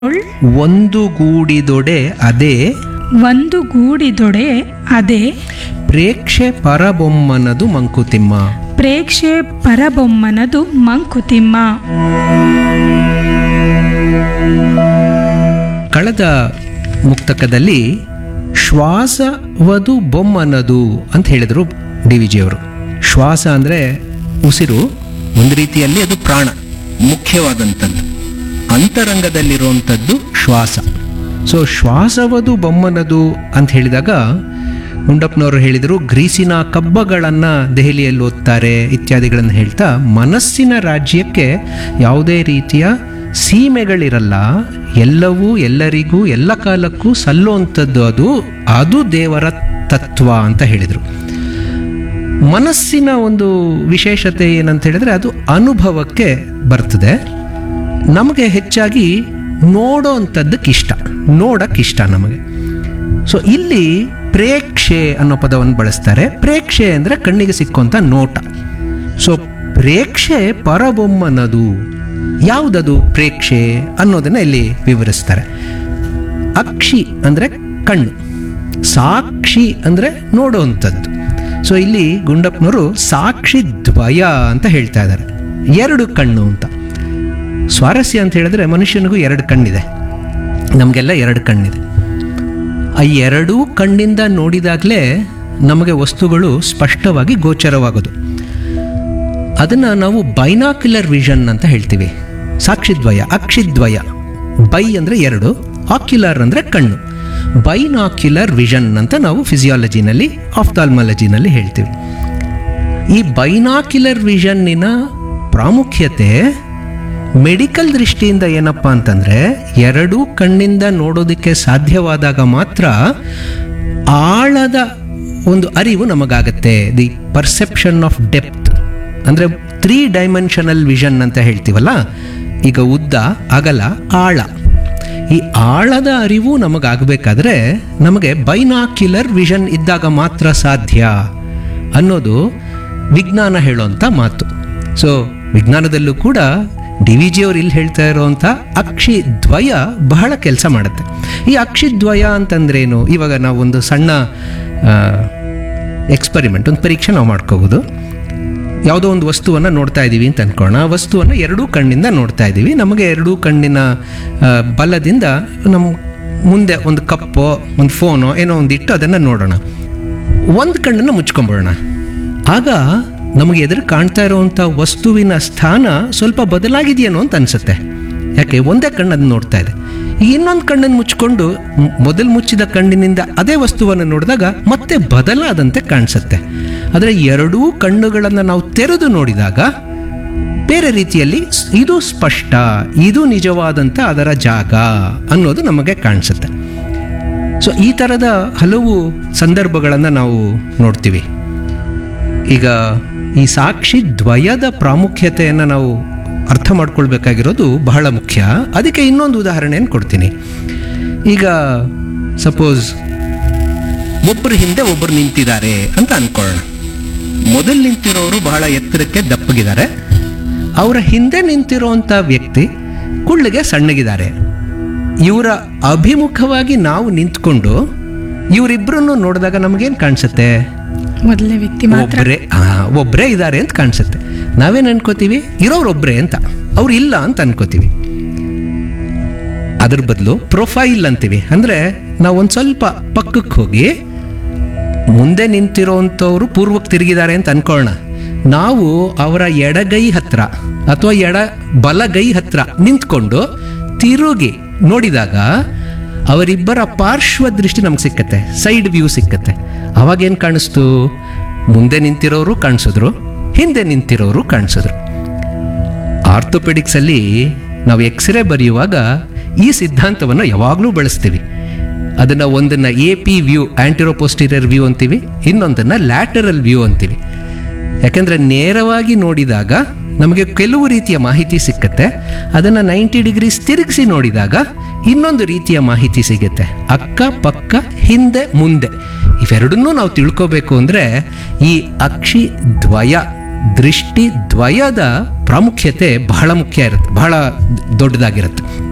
ಒಂದು ಗೂಡಿದೊಡೆ ಅದೇ ಒಂದು ಗೂಡಿದೊಡೆ ಅದೇ ಪ್ರೇಕ್ಷೆ ಪರಬೊಮ್ಮನದು ಮಂಕುತಿಮ್ಮ ಪ್ರೇಕ್ಷೆ ಪರಬೊಮ್ಮನದು ಮಂಕುತಿಮ್ಮ ಕಳೆದ ಮುಕ್ತಕದಲ್ಲಿ ಶ್ವಾಸವದು ಬೊಮ್ಮನದು ಅಂತ ಹೇಳಿದರು ಡಿ ವಿ ಜಿಯವರು ಶ್ವಾಸ ಅಂದರೆ ಉಸಿರು ಒಂದು ರೀತಿಯಲ್ಲಿ ಅದು ಪ್ರಾಣ ಮುಖ್ಯವಾದಂಥದ್ದು ಅಂತರಂಗದಲ್ಲಿರುವಂಥದ್ದು ಶ್ವಾಸ ಸೊ ಶ್ವಾಸವದು ಬೊಮ್ಮನದು ಅಂತ ಹೇಳಿದಾಗ ಗುಂಡಪ್ಪನವರು ಹೇಳಿದರು ಗ್ರೀಸಿನ ಕಬ್ಬಗಳನ್ನು ದೆಹಲಿಯಲ್ಲಿ ಓದ್ತಾರೆ ಇತ್ಯಾದಿಗಳನ್ನು ಹೇಳ್ತಾ ಮನಸ್ಸಿನ ರಾಜ್ಯಕ್ಕೆ ಯಾವುದೇ ರೀತಿಯ ಸೀಮೆಗಳಿರಲ್ಲ ಎಲ್ಲವೂ ಎಲ್ಲರಿಗೂ ಎಲ್ಲ ಕಾಲಕ್ಕೂ ಸಲ್ಲುವಂಥದ್ದು ಅದು ಅದು ದೇವರ ತತ್ವ ಅಂತ ಹೇಳಿದರು ಮನಸ್ಸಿನ ಒಂದು ವಿಶೇಷತೆ ಏನಂತ ಹೇಳಿದ್ರೆ ಅದು ಅನುಭವಕ್ಕೆ ಬರ್ತದೆ ನಮಗೆ ಹೆಚ್ಚಾಗಿ ನೋಡೋ ಅಂಥದ್ದಕ್ಕಿಷ್ಟ ನೋಡೋಕ್ಕಿಷ್ಟ ನಮಗೆ ಸೊ ಇಲ್ಲಿ ಪ್ರೇಕ್ಷೆ ಅನ್ನೋ ಪದವನ್ನು ಬಳಸ್ತಾರೆ ಪ್ರೇಕ್ಷೆ ಅಂದರೆ ಕಣ್ಣಿಗೆ ಸಿಕ್ಕುವಂಥ ನೋಟ ಸೊ ಪ್ರೇಕ್ಷೆ ಪರಬೊಮ್ಮನದು ಯಾವುದದು ಪ್ರೇಕ್ಷೆ ಅನ್ನೋದನ್ನ ಇಲ್ಲಿ ವಿವರಿಸ್ತಾರೆ ಅಕ್ಷಿ ಅಂದರೆ ಕಣ್ಣು ಸಾಕ್ಷಿ ಅಂದರೆ ನೋಡುವಂಥದ್ದು ಸೊ ಇಲ್ಲಿ ಗುಂಡಪ್ಪನವರು ಸಾಕ್ಷಿ ದ್ವಯ ಅಂತ ಹೇಳ್ತಾ ಇದ್ದಾರೆ ಎರಡು ಕಣ್ಣು ಅಂತ ಸ್ವಾರಸ್ಯ ಅಂತ ಹೇಳಿದ್ರೆ ಮನುಷ್ಯನಿಗೂ ಎರಡು ಕಣ್ಣಿದೆ ನಮಗೆಲ್ಲ ಎರಡು ಕಣ್ಣಿದೆ ಆ ಎರಡೂ ಕಣ್ಣಿಂದ ನೋಡಿದಾಗಲೇ ನಮಗೆ ವಸ್ತುಗಳು ಸ್ಪಷ್ಟವಾಗಿ ಗೋಚರವಾಗೋದು ಅದನ್ನು ನಾವು ಬೈನಾಕ್ಯುಲರ್ ವಿಷನ್ ಅಂತ ಹೇಳ್ತೀವಿ ಸಾಕ್ಷಿದ್ವಯ ಅಕ್ಷಿದ್ವಯ ಬೈ ಅಂದರೆ ಎರಡು ಆಕ್ಯುಲರ್ ಅಂದರೆ ಕಣ್ಣು ಬೈನಾಕ್ಯುಲರ್ ವಿಷನ್ ಅಂತ ನಾವು ಫಿಸಿಯಾಲಜಿನಲ್ಲಿ ಆಫ್ತಾಲ್ಮಾಲಜಿನಲ್ಲಿ ಹೇಳ್ತೀವಿ ಈ ಬೈನಾಕ್ಯುಲರ್ ವಿಷನ್ನಿನ ಪ್ರಾಮುಖ್ಯತೆ ಮೆಡಿಕಲ್ ದೃಷ್ಟಿಯಿಂದ ಏನಪ್ಪ ಅಂತಂದರೆ ಎರಡೂ ಕಣ್ಣಿಂದ ನೋಡೋದಕ್ಕೆ ಸಾಧ್ಯವಾದಾಗ ಮಾತ್ರ ಆಳದ ಒಂದು ಅರಿವು ನಮಗಾಗತ್ತೆ ದಿ ಪರ್ಸೆಪ್ಷನ್ ಆಫ್ ಡೆಪ್ತ್ ಅಂದರೆ ತ್ರೀ ಡೈಮೆನ್ಷನಲ್ ವಿಷನ್ ಅಂತ ಹೇಳ್ತೀವಲ್ಲ ಈಗ ಉದ್ದ ಅಗಲ ಆಳ ಈ ಆಳದ ಅರಿವು ನಮಗಾಗಬೇಕಾದ್ರೆ ನಮಗೆ ಬೈನಾಕ್ಯುಲರ್ ವಿಷನ್ ಇದ್ದಾಗ ಮಾತ್ರ ಸಾಧ್ಯ ಅನ್ನೋದು ವಿಜ್ಞಾನ ಹೇಳೋಂಥ ಮಾತು ಸೊ ವಿಜ್ಞಾನದಲ್ಲೂ ಕೂಡ ಡಿ ವಿ ಜಿಯವರು ಇಲ್ಲಿ ಹೇಳ್ತಾ ಇರುವಂಥ ಅಕ್ಷಿ ದ್ವಯ ಬಹಳ ಕೆಲಸ ಮಾಡುತ್ತೆ ಈ ಅಕ್ಷಿ ದ್ವಯ ಅಂತಂದ್ರೇನು ಇವಾಗ ನಾವು ಒಂದು ಸಣ್ಣ ಎಕ್ಸ್ಪರಿಮೆಂಟ್ ಒಂದು ಪರೀಕ್ಷೆ ನಾವು ಮಾಡ್ಕೋಬೋದು ಯಾವುದೋ ಒಂದು ವಸ್ತುವನ್ನು ನೋಡ್ತಾ ಇದ್ದೀವಿ ಅಂತ ಅನ್ಕೋಣ ಆ ವಸ್ತುವನ್ನು ಎರಡೂ ಕಣ್ಣಿಂದ ನೋಡ್ತಾ ಇದ್ದೀವಿ ನಮಗೆ ಎರಡೂ ಕಣ್ಣಿನ ಆ, ಬಲದಿಂದ ನಮ್ಮ ಮುಂದೆ ಒಂದು ಕಪ್ಪೋ ಒಂದು ಫೋನೋ ಏನೋ ಒಂದು ಇಟ್ಟು ಅದನ್ನು ನೋಡೋಣ ಒಂದು ಕಣ್ಣನ್ನು ಮುಚ್ಕೊಂಬಿಡೋಣ ಆಗ ನಮಗೆ ಎದುರು ಕಾಣ್ತಾ ಇರುವಂಥ ವಸ್ತುವಿನ ಸ್ಥಾನ ಸ್ವಲ್ಪ ಬದಲಾಗಿದೆಯೇನೋ ಅಂತ ಅನಿಸುತ್ತೆ ಯಾಕೆ ಒಂದೇ ಕಣ್ಣನ್ನು ನೋಡ್ತಾ ಇದೆ ಈಗ ಇನ್ನೊಂದು ಕಣ್ಣನ್ನು ಮುಚ್ಕೊಂಡು ಮ್- ಮೊದಲು ಮುಚ್ಚಿದ ಕಣ್ಣಿನಿಂದ ಅದೇ ವಸ್ತುವನ್ನು ನೋಡಿದಾಗ ಮತ್ತೆ ಬದಲಾದಂತೆ ಕಾಣಿಸುತ್ತೆ ಆದರೆ ಎರಡೂ ಕಣ್ಣುಗಳನ್ನು ನಾವು ತೆರೆದು ನೋಡಿದಾಗ ಬೇರೆ ರೀತಿಯಲ್ಲಿ ಸ್- ಇದು ಸ್ಪಷ್ಟ ಇದು ನಿಜವಾದಂಥ ಅದರ ಜಾಗ ಅನ್ನೋದು ನಮಗೆ ಕಾಣಿಸುತ್ತೆ ಸೊ ಈ ಥರದ ಹಲವು ಸಂದರ್ಭಗಳನ್ನು ನಾವು ನೋಡ್ತೀವಿ ಈಗ ಈ ಸಾಕ್ಷಿ ದ್ವಯದ ಪ್ರಾಮುಖ್ಯತೆಯನ್ನು ನಾವು ಅರ್ಥ ಮಾಡ್ಕೊಳ್ಬೇಕಾಗಿರೋದು ಬಹಳ ಮುಖ್ಯ ಅದಕ್ಕೆ ಇನ್ನೊಂದು ಉದಾಹರಣೆಯನ್ನು ಕೊಡ್ತೀನಿ ಈಗ ಸಪೋಸ್ ಒಬ್ಬರು ಹಿಂದೆ ಒಬ್ಬರು ನಿಂತಿದ್ದಾರೆ ಅಂತ ಅನ್ಕೊಳ್ಳೋಣ ಮೊದಲು ನಿಂತಿರೋರು ಬಹಳ ಎತ್ತರಕ್ಕೆ ದಪ್ಪಗಿದ್ದಾರೆ ಅವರ ಹಿಂದೆ ನಿಂತಿರುವಂಥ ವ್ಯಕ್ತಿ ಕುಳ್ಳಿಗೆ ಸಣ್ಣಗಿದ್ದಾರೆ ಇವರ ಅಭಿಮುಖವಾಗಿ ನಾವು ನಿಂತ್ಕೊಂಡು ಇವರಿಬ್ಬರನ್ನು ನೋಡಿದಾಗ ನಮಗೇನು ಕಾಣಿಸುತ್ತೆ ಮೊದಲನೇ ವ್ಯಕ್ತಿ ಮಾತ್ರ ಒಬ್ಬರೇ ಒಬ್ಬರೇ ಇದ್ದಾರೆ ಅಂತ ಕಾಣಿಸುತ್ತೆ ನಾವೇನು ಅನ್ಕೋತೀವಿ ಇರೋರು ಒಬ್ಬರೇ ಅಂತ ಅವ್ರು ಇಲ್ಲ ಅಂತ ಅನ್ಕೋತೀವಿ ಅದ್ರ ಬದಲು ಪ್ರೊಫೈಲ್ ಅಂತೀವಿ ಅಂದರೆ ನಾವು ಒಂದು ಸ್ವಲ್ಪ ಪಕ್ಕಕ್ಕೆ ಹೋಗಿ ಮುಂದೆ ನಿಂತಿರೋವಂಥವ್ರು ಪೂರ್ವಕ್ಕೆ ತಿರುಗಿದ್ದಾರೆ ಅಂತ ಅನ್ಕೊಳ್ಳೋಣ ನಾವು ಅವರ ಎಡಗೈ ಹತ್ರ ಅಥವಾ ಎಡ ಬಲಗೈ ಹತ್ರ ನಿಂತ್ಕೊಂಡು ತಿರುಗಿ ನೋಡಿದಾಗ ಅವರಿಬ್ಬರ ಪಾರ್ಶ್ವ ದೃಷ್ಟಿ ನಮ್ಗೆ ಸಿಕ್ಕತ್ತೆ ಸೈಡ್ ವ್ಯೂ ಸಿಕ್ಕತ್ತೆ ಅವಾಗೇನು ಕಾಣಿಸ್ತು ಮುಂದೆ ನಿಂತಿರೋರು ಕಾಣಿಸಿದ್ರು ಹಿಂದೆ ನಿಂತಿರೋರು ಕಾಣಿಸಿದ್ರು ಆರ್ಥೋಪೆಡಿಕ್ಸಲ್ಲಿ ನಾವು ಎಕ್ಸ್ರೇ ಬರೆಯುವಾಗ ಈ ಸಿದ್ಧಾಂತವನ್ನು ಯಾವಾಗಲೂ ಬಳಸ್ತೀವಿ ಅದನ್ನು ಒಂದನ್ನು A P view anteroposterior view ಅಂತೀವಿ ಇನ್ನೊಂದನ್ನು ಲ್ಯಾಟರಲ್ ವ್ಯೂ ಅಂತೀವಿ ಯಾಕೆಂದರೆ ನೇರವಾಗಿ ನೋಡಿದಾಗ ನಮಗೆ ಕೆಲವು ರೀತಿಯ ಮಾಹಿತಿ ಸಿಕ್ಕತ್ತೆ ಅದನ್ನು ನೈಂಟಿ ಡಿಗ್ರೀಸ್ ತಿರುಗಿಸಿ ನೋಡಿದಾಗ ಇನ್ನೊಂದು ರೀತಿಯ ಮಾಹಿತಿ ಸಿಗುತ್ತೆ ಅಕ್ಕ ಪಕ್ಕ ಹಿಂದೆ ಮುಂದೆ ಇವೆರಡನ್ನೂ ನಾವು ತಿಳ್ಕೋಬೇಕು ಅಂದರೆ ಈ ಅಕ್ಷಿ ದ್ವಯ ದೃಷ್ಟಿ ದ್ವಯದ ಪ್ರಾಮುಖ್ಯತೆ ಬಹಳ ಮುಖ್ಯ ಇರುತ್ತೆ ಬಹಳ ದೊಡ್ಡದಾಗಿರುತ್ತೆ